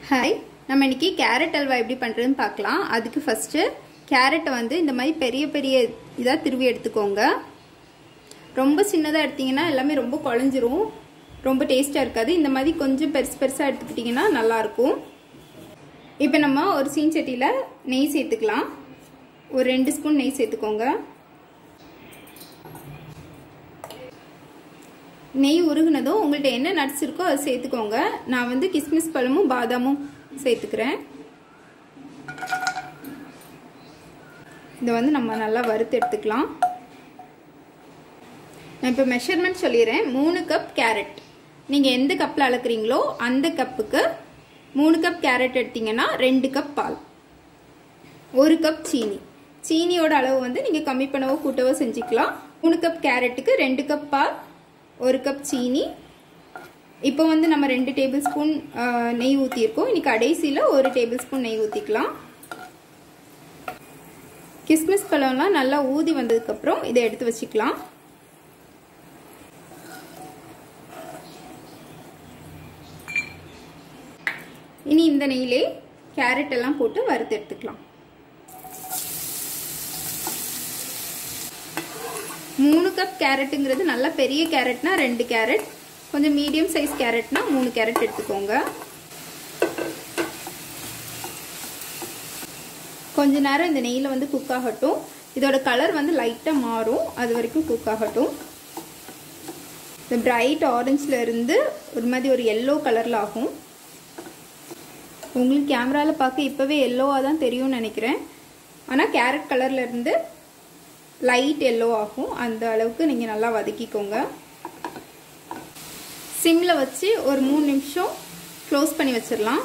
hi நம்ம இன்னைக்கு carrot halwa எப்படி பண்ணுறதுன்னு பார்க்கலாம் அதுக்கு ஃபஸ்ட்டு கேரட்டை வந்து இந்த மாதிரி பெரிய பெரிய இதாக திருவி எடுத்துக்கோங்க ரொம்ப சின்னதாக எடுத்தீங்கன்னா எல்லாமே ரொம்ப குழஞ்சிரும் ரொம்ப டேஸ்ட்டாக இருக்காது இந்த மாதிரி கொஞ்சம் பெருசு பெருசாக எடுத்துக்கிட்டிங்கன்னா நல்லாயிருக்கும் இப்போ நம்ம ஒரு சீன் சட்டியில் நெய் சேர்த்துக்கலாம் ஒரு ரெண்டு ஸ்பூன் நெய் சேர்த்துக்கோங்க நெய் உருகுனதும் உங்கள்கிட்ட என்ன நட்ஸ் இருக்கோ அதை சேர்த்துக்கோங்க நான் வந்து கிஸ்மிஸ் பழமும் பாதாமும் சேர்த்துக்கிறேன் இதை வந்து நம்ம நல்லா வறுத்து எடுத்துக்கலாம் நான் இப்போ மெஷர்மெண்ட் சொல்லிடுறேன் மூணு கப் கேரட் நீங்கள் எந்த கப்பில் அளக்குறீங்களோ அந்த கப்புக்கு மூணு கப் கேரட் எடுத்தீங்கன்னா ரெண்டு கப் பால் ஒரு கப் சீனி சீனியோட அளவு வந்து நீங்கள் கம்மி பண்ணவோ கூட்டவோ செஞ்சுக்கலாம் மூணு கப் கேரட்டுக்கு ரெண்டு கப் பால் ஒரு கப் சீனி இப்போ வந்து நம்ம ரெண்டு டேபிள் ஸ்பூன் நெய் ஊற்றிருக்கோம் இன்னைக்கு கடைசியில் ஒரு டேபிள் ஸ்பூன் நெய் ஊற்றிக்கலாம் கிஸ்மிஸ் பழம்லாம் நல்லா ஊதி வந்ததுக்கப்புறம் இதை எடுத்து வச்சுக்கலாம் இனி இந்த நெய்யிலே கேரட் எல்லாம் போட்டு வறுத்து எடுத்துக்கலாம் மூணு கப் கேரட்டுங்கிறது நல்லா பெரிய கேரட்னா ரெண்டு கேரட் கொஞ்சம் மீடியம் சைஸ் கேரட்னா மூணு கேரட் எடுத்துக்கோங்க கொஞ்ச நேரம் இந்த நெய்யில் வந்து குக் ஆகட்டும் இதோட கலர் வந்து லைட்டாக மாறும் அது வரைக்கும் குக் ஆகட்டும் இந்த பிரைட் ஆரஞ்சில் இருந்து ஒரு மாதிரி ஒரு எல்லோ கலரில் ஆகும் உங்களுக்கு கேமராவில் பார்க்க இப்போவே எல்லோவாக தான் தெரியும்னு நினைக்கிறேன் ஆனால் கேரட் கலரில் இருந்து லைட் எல்லோ ஆகும் அந்த அளவுக்கு நீங்கள் நல்லா வதக்கிக்கோங்க சிம்மில் வச்சு ஒரு மூணு நிமிஷம் க்ளோஸ் பண்ணி வச்சிடலாம்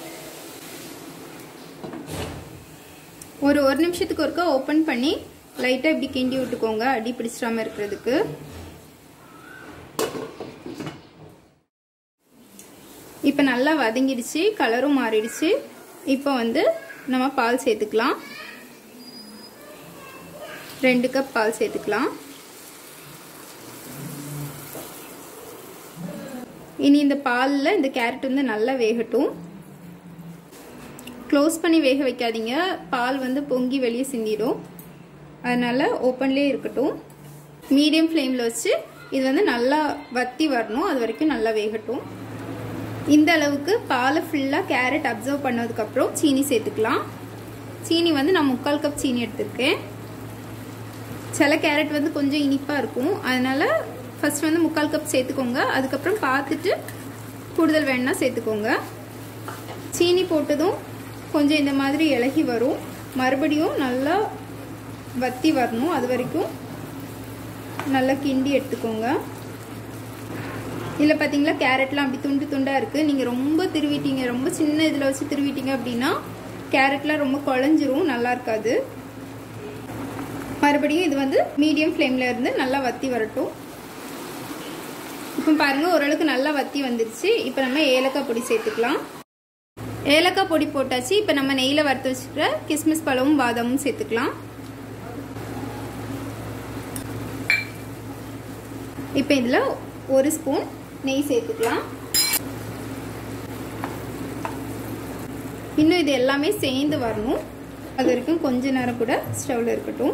ஒரு ஒரு நிமிஷத்துக்கு ஒருக்கா ஓப்பன் பண்ணி லைட்டாக இப்படி கிண்டி விட்டுக்கோங்க அடி பிடிச்சிடாமல் இருக்கிறதுக்கு இப்போ நல்லா வதங்கிடுச்சு கலரும் மாறிடுச்சு இப்போ வந்து நம்ம பால் சேர்த்துக்கலாம் ரெண்டு கப் பால் சேர்த்துக்கலாம் இனி இந்த பாலில் இந்த கேரட் வந்து நல்லா வேகட்டும் க்ளோஸ் பண்ணி வேக வைக்காதீங்க பால் வந்து பொங்கி வெளியே சிந்திடும் அதனால் ஓப்பன்லேயே இருக்கட்டும் மீடியம் ஃப்ளேமில் வச்சு இது வந்து நல்லா வத்தி வரணும் அது வரைக்கும் நல்லா வேகட்டும் இந்த அளவுக்கு பாலை ஃபுல்லாக கேரட் அப்சர்வ் பண்ணதுக்கப்புறம் சீனி சேர்த்துக்கலாம் சீனி வந்து நான் முக்கால் கப் சீனி எடுத்திருக்கேன் சில கேரட் வந்து கொஞ்சம் இனிப்பாக இருக்கும் அதனால் ஃபஸ்ட் வந்து முக்கால் கப் சேர்த்துக்கோங்க அதுக்கப்புறம் பார்த்துட்டு கூடுதல் வேணுன்னா சேர்த்துக்கோங்க சீனி போட்டதும் கொஞ்சம் இந்த மாதிரி இலகி வரும் மறுபடியும் நல்லா வத்தி வரணும் அது வரைக்கும் நல்லா கிண்டி எடுத்துக்கோங்க இதில் பார்த்தீங்களா கேரட்லாம் அப்படி துண்டு துண்டாக இருக்குது நீங்கள் ரொம்ப திருவிட்டீங்க ரொம்ப சின்ன இதில் வச்சு திருவிட்டீங்க அப்படின்னா கேரட்லாம் ரொம்ப குழஞ்சிரும் நல்லா இருக்காது மறுபடியும் இது வந்து மீடியம் ஃப்ளேமில் இருந்து நல்லா வத்தி வரட்டும் இப்போ பாருங்கள் ஓரளவுக்கு நல்லா வத்தி வந்துருச்சு இப்போ நம்ம ஏலக்காய் பொடி சேர்த்துக்கலாம் ஏலக்காய் பொடி போட்டாச்சு இப்போ நம்ம நெய்யில் வறுத்து வச்சுக்கிற கிஸ்மிஸ் பழமும் பாதாமும் சேர்த்துக்கலாம் இப்போ இதில் ஒரு ஸ்பூன் நெய் சேர்த்துக்கலாம் இன்னும் இது எல்லாமே சேர்ந்து வரணும் அது வரைக்கும் கொஞ்ச நேரம் கூட ஸ்டவ்வில் இருக்கட்டும்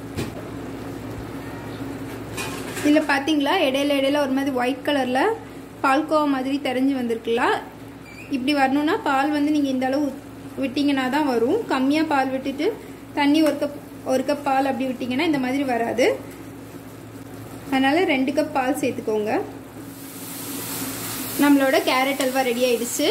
இதில் பார்த்தீங்களா இடையில இடையில ஒரு மாதிரி ஒயிட் கலரில் பால்கோவா மாதிரி தெரிஞ்சு வந்திருக்குல்ல இப்படி வரணும்னா பால் வந்து நீங்கள் இந்த அளவு விட்டிங்கன்னா தான் வரும் கம்மியாக பால் விட்டுட்டு தண்ணி ஒரு கப் ஒரு கப் பால் அப்படி விட்டிங்கன்னா இந்த மாதிரி வராது அதனால் ரெண்டு கப் பால் சேர்த்துக்கோங்க நம்மளோட கேரட் அல்வா ரெடி ஆயிடுச்சு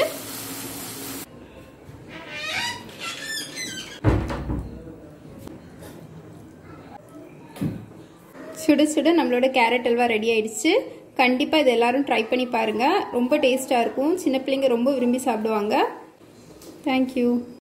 சுட சுட நம்மளோட கேரட் அல்வா ரெடி ஆயிடுச்சு கண்டிப்பாக இது எல்லாரும் ட்ரை பண்ணி பாருங்கள் ரொம்ப டேஸ்ட்டாக இருக்கும் சின்ன பிள்ளைங்க ரொம்ப விரும்பி சாப்பிடுவாங்க தேங்க்யூ